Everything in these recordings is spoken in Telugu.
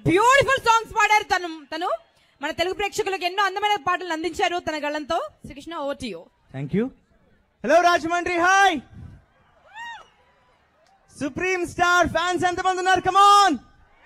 బ్యూటిఫుల్ సాంగ్స్ పాడారు తను తను మన తెలుగు ప్రేక్షకులకు ఎన్నో అందమైన పాటలు అందించారు తన గళంతో శ్రీకృష్ణ ఓ to you thank you hello Rajahmundry hi supreme star fans ఎంతమంది ఉన్నారు come on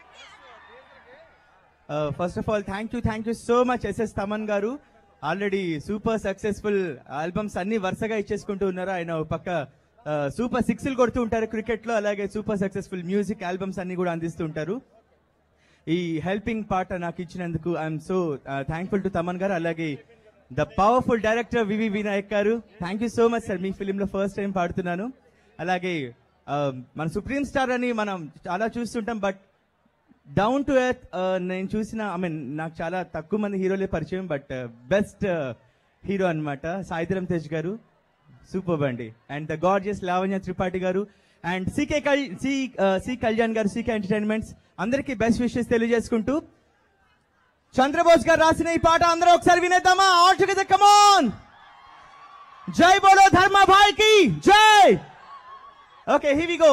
first of all thank you thank you so much SS Thaman గారు ఆల్రెడీ సూపర్ సక్సెస్ఫుల్ ఆల్బమ్స్ అన్ని వరుసగా ఇచ్చేసుకుంటూ ఉన్నారు ఆయన ఒక పక్క సూపర్ సిక్స్లు కొడుతూ ఉంటారు క్రికెట్ లో అలాగే సూపర్ సక్సెస్ఫుల్ మ్యూజిక్ ఆల్బమ్స్ అన్ని కూడా అందిస్తూ ఉంటారు ఈ హెల్పింగ్ పార్ట్ నాకు ఇచ్చినందుకు I'm so thankful to Thaman గారు అలాగే the powerful director V V Vinayak గారు thank you so much sir మీ ఫిలిం లో ఫస్ట్ టైం పాడుతున్నాను అలాగే uh, మన సుప్రీం స్టార్ అని మనం చాలా చూస్తుంటాం బట్ డౌన్ టు ఎర్త్ నేను చూసిన ఐ మీన్ నాకు చాలా తక్కువ మంది హీరోలే పరిచయం బట్ బెస్ట్ హీరో అన్నమాట సాయిధరం తేజ్ గారు సూపర్ అండి and the gorgeous Lavanya Tripathi గారు అండ్ సికే కల్ సి సి కళ్యాణ్ గారు సికే ఎంటర్టైన్మెంట్స్ అందరికీ బెస్ట్ విషెస్ తెలియజేసుకుంటూ చంద్రబోస్ గారు రాసిన ఈ పాట అందరూ ఒకసారి వినేద్దామా ఆల్ టుగెదర్ కమాన్ జై బోలో ధర్మ భాయ్ కి జై okay here we go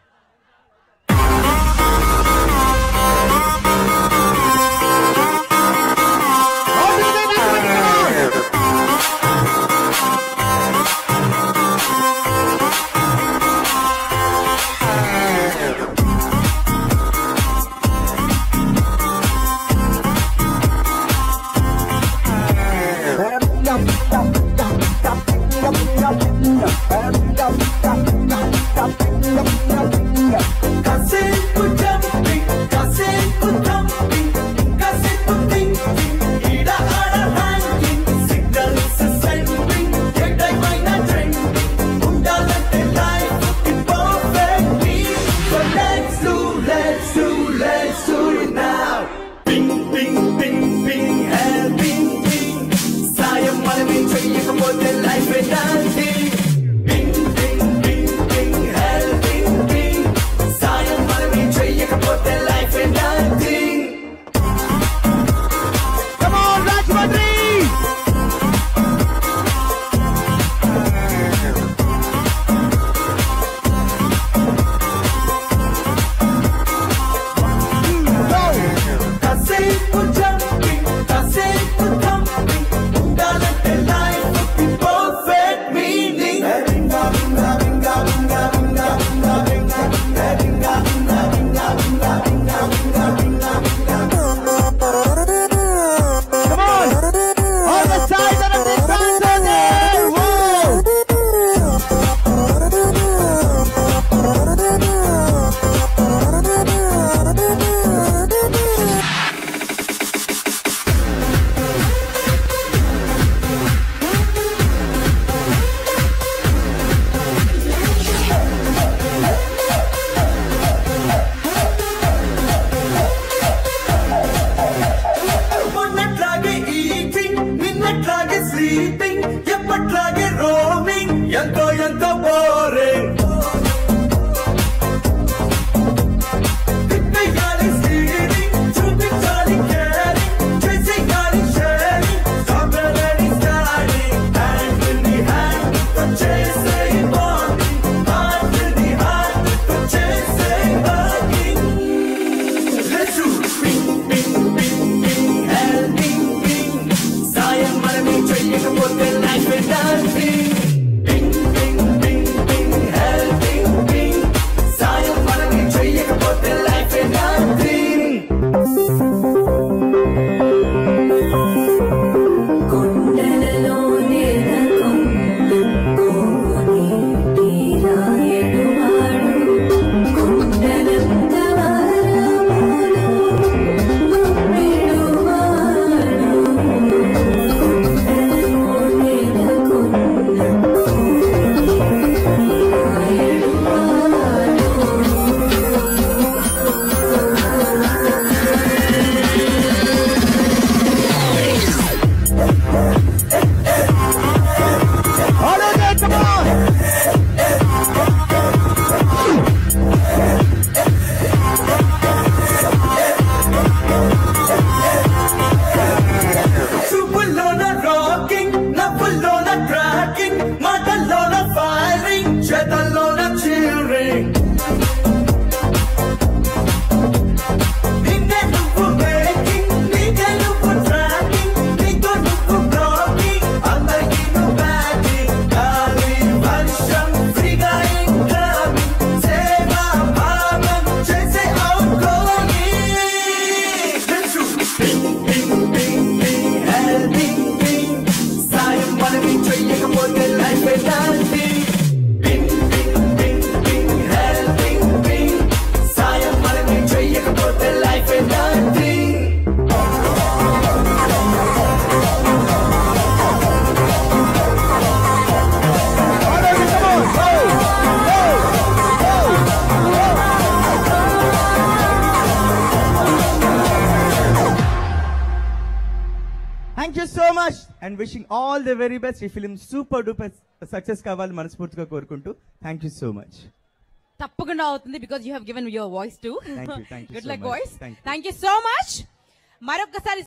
Kaseku jumping, kaseku thumping, kaseku thinking, ida ada hanging, signals sending, ఎక్కడైనా trending, ఉండాలంటే life కి perfectly. So let's do, let's do, let's do it now. Ping, ping, ping, ping, helping, ping. సాయం మనమే చెయ్యకపోతే life ఏ nothing. Ping, ping, ping, ping, helping, ping. సాయం మనమే చెయ్యకపోతే life ఏ nothing. Come on, Rajmandri! కాసేపు jumping, కాసేపు thumping, ఉండాలంటే life కి perfect meaning. Ringa, ringa, ringa, ringa, ringa, ringa, ringa, ringa, ringa, ringa, ringa, ringa, ringa, ringa, ringa, ringa. Come on! All the sides of the fans are there! Whoa! Thank you so much and wishing all the very best ఈ ఫిలిం సూపర్ డూపర్ సక్సెస్ కావాలి మనస్ఫూర్తిగా కోరుకుంటూ థ్యాంక్ యూ సో మచ్ తప్పకుండా అవుతుంది because you have given your voice to Thank you, thank you good so luck much. Voice Thank you. Thank you so much మరొకసారి